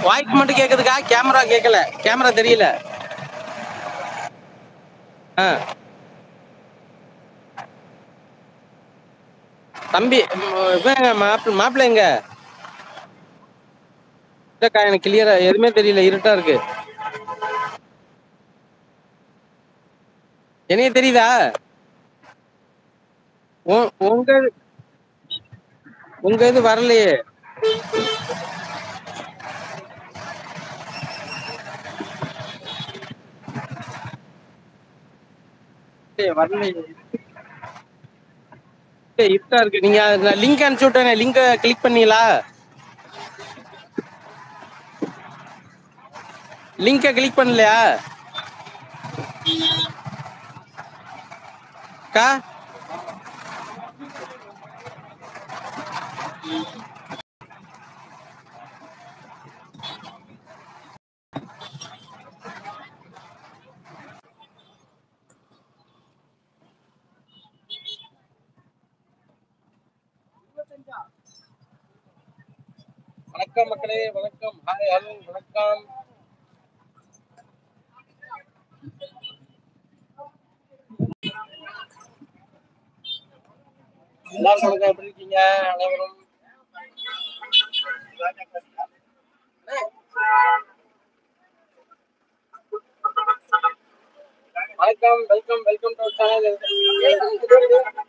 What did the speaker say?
வாய்க்கு மட்டும் கேக்குதுக்கா கேமரா கேட்கல கேமரா தெரியல ஆ தம்பி மாப்பிள்ள மாப்பிள்ள எங்க இல்லக்கா எனக்கு கிளியரா எதுவுமே தெரியல இருட்டா இருக்கு என்னைய தெரியுதா உ- உங்க உங்க இது வரலையே ஏய், வரலையே ஏய், இருட்டா இருக்கு நீங்க லிங்க் அனுப்பிச்சு விட்டேன் லிங்க கிளிக் பண்ணீங்களா லிங்க கிளிக் பண்ணலையா அக்கா வணக்கம் மக்களே வணக்கம் ஹாய் ஹலோ வணக்கம் எல்லாரும் வணக்கம் எப்படி இருக்கீங்க அனைவரும் வணக்கம் வெல்கம் வெல்கம் டு சேனல்